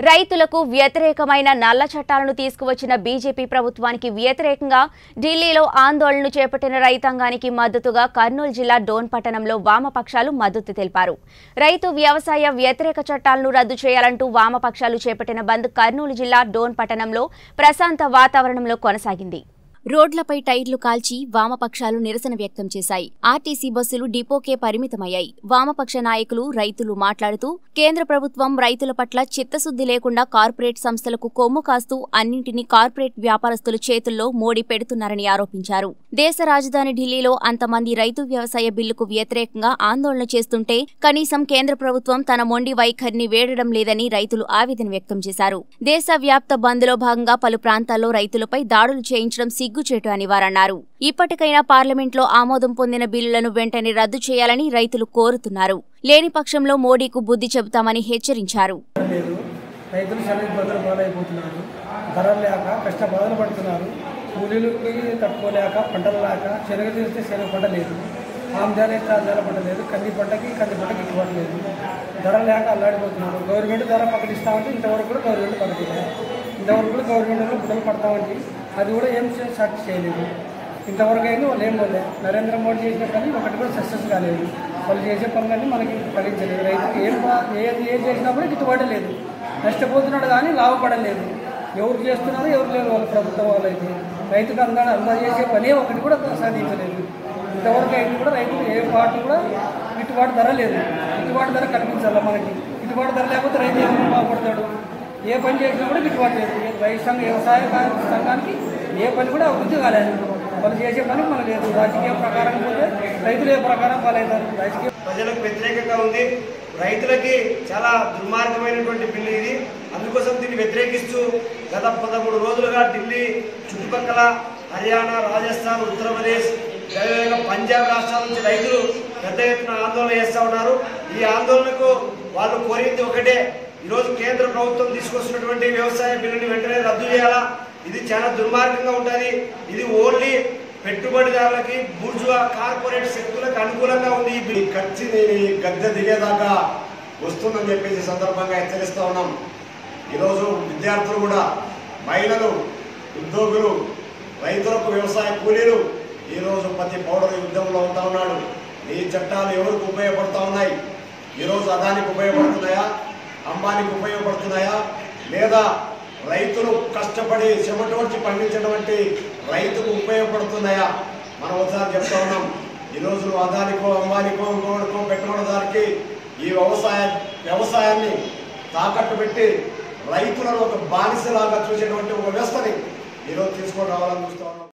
రైతులకు వ్యతిరేకమైన నల్ల చట్టాలను తీసుకువచ్చిన బీజేపీ ప్రభుత్వానికి వ్యతిరేకంగా ఢిల్లీలో ఆందోళనలు చేపట్టిన రైతాంగానికి మద్దతుగా కర్నూలు జిల్లా డోన్ పట్టణంలో వామపక్షాలు మద్దతు తెలిపారు రైతు వ్యవసాయ వ్యతిరేక చట్టాలను రద్దు చేయాలంటూ వామపక్షాలు చేపట్టిన బంద్ కర్నూలు జిల్లా డోన్ పట్టణంలో ప్రశాంత వాతావరణంలో కొనసాగింది రోడ్లపై టైర్లు కాల్చి వామపక్షాలు నిరసన వ్యక్తం చేశాయి ఆర్టీసీ బస్సులు డిపోకే పరిమితమయ్యాయి వామపక్ష నాయకులు రైతులు మాట్లాడుతూ కేంద్ర ప్రభుత్వం రైతుల పట్ల చిత్తశుద్ది లేకుండా కార్పొరేట్ సంస్థలకు కొమ్ము కాస్తూ అన్నింటినీ కార్పొరేట్ వ్యాపారస్తుల చేతుల్లో మోడీ పెడుతున్నారని ఆరోపించారు దేశ రాజధాని ఢిల్లీలో అంతమంది రైతు వ్యవసాయ బిల్లుకు వ్యతిరేకంగా ఆందోళన చేస్తుంటే కనీసం కేంద్ర ప్రభుత్వం తన మొండి వైఖరిని వేడడం లేదని రైతులు ఆవేదన వ్యక్తం చేశారు దేశవ్యాప్త బంద్లో భాగంగా పలు ప్రాంతాల్లో రైతులపై దాడులు చేయించడం సిగ్గుచేటు అని వారన్నారు ఇప్పటికైనా పార్లమెంట్లో ఆమోదం పొందిన బిల్లులను వెంటనే రద్దు చేయాలని రైతులు కోరుతున్నారు లేని పక్షంలో మోడీకు బుద్ధి చెబుతామని హెచ్చరించారు లేదు రైతులు చాలా ఇబ్బందులు పాలైపోతున్నారు ధరలు లేక కష్ట బాధలు పడుతున్నారు కూలీలకి తట్టుకోలేక పంటలు లేక శనగ తీస్తే శనగ పంట లేదు ఆమ్దాలు అయితే ఆమ్దాల పంట లేదు కంది పంటకి కంది పంటకి గిట్టుబాటు లేదు ధర లేక అల్లాడిపోతున్నారు గవర్నమెంట్ ధర ప్రకటిస్తామంటే ఇంతవరకు కూడా గవర్నమెంట్ ప్రకటించలేదు ఇంతవరకు కూడా గవర్నమెంట్లో బిడ్డలు పడతామంటే అది కూడా ఏం సాక్షి చేయలేదు ఇంతవరకు అయితే వాళ్ళు ఏం పోలే నరేంద్ర మోడీ చేసిన పని ఒకటి కూడా సక్సెస్ కాలేదు వాళ్ళు చేసే పనులన్నీ మనకి ఫలించలేదు రైతుకి ఏం బా- ఏది ఏం చేసినా కూడా గిట్టుబాటు లేదు నష్టపోతున్నాడు కానీ లాభపడలేదు ఎవరు చేస్తున్నారు ఎవరు లేరు వాళ్ళ ప్రభుత్వం వాళ్ళు అయితే రైతుకు అందా అందజేసే పని ఒకటి కూడా సాధించలేదు ఇంతవరకు అయితే కూడా రైతులు ఏ పార్టీ కూడా గిట్టుబాటు ధర లేదు గిట్టుబాటు ధర కనిపించాలి మనకి గిట్టుబాటు ధర లేకపోతే రైతు ఏమైనా బాగుపడతాడు ఏ పని చేసినా కూడా గిట్టుబాటు లేదు రైతు సంఘ వ్యవసాయ కా- సంఘానికి ఏ పని కూడా అభివృద్ధి కాలేదు వాళ్ళు చేసే పని మనకు లేదు రాజకీయ ప్రకారం పోతే రైతులు ఏ ప్రకారం పాలవుతారు రాజకీయ ప్రజలకు వ్యతిరేకంగా ఉంది రైతులకి చాలా దుర్మార్గమైనటువంటి బిల్లు ఇది అందుకోసం దీన్ని వ్యతిరేకిస్తూ గత పదమూడు రోజులుగా ఢిల్లీ చుట్టుపక్కల హర్యానా రాజస్థాన్ ఉత్తరప్రదేశ్ అదేవిధంగా పంజాబ్ రాష్ట్రాల నుంచి రైతులు పెద్ద ఎత్తున ఆందోళన చేస్తూ ఉన్నారు ఈ ఆందోళనకు వాళ్ళు కోరింది ఒకటే ఈరోజు కేంద్ర ప్రభుత్వం తీసుకొస్తున్నటువంటి వ్యవసాయ బిల్లుని వెంటనే రద్దు చేయాలా ఇది చాలా దుర్మార్గంగా ఉంటుంది ఇది ఓన్లీ పెట్టుబడిదారులకి బూర్జువా కార్పొరేట్ శక్తులకు అనుకూలంగా ఉంది ఈ బిల్లు ఈ కచ్చిని గద్దె దిగేదాకా వస్తుందని చెప్పేసి ఈ సందర్భంగా హెచ్చరిస్తా ఉన్నాం ఈరోజు విద్యార్థులు కూడా మహిళలు ఉద్యోగులు రైతులకు వ్యవసాయ కూలీలు ఈరోజు ప్రతి పౌరుడు యుద్ధంలో ఉంటా ఉన్నాడు ఈ చట్టాలు ఎవరికి ఉపయోగపడతా ఉన్నాయి ఈరోజు అదానికి ఉపయోగపడుతున్నాయా అంబానికి ఉపయోగపడుతున్నాయా లేదా రైతులు కష్టపడి చెమటోడ్చి పండించినటువంటి రైతుకు ఉపయోగపడుతున్నాయా మనం ఒకసారి చెప్తా ఉన్నాం ఈరోజు అదానికో అంబానికో ఇంకోటికో పెట్టుబడిదారికి ఈ వ్యవసాయ వ్యవసాయాన్ని తాకట్టు పెట్టి రైతులను ఒక బానిసలాగా చూసేటువంటి ఒక వ్యవస్థని ఈరోజు తీసుకొని రావాలని చూస్తా ఉన్నాం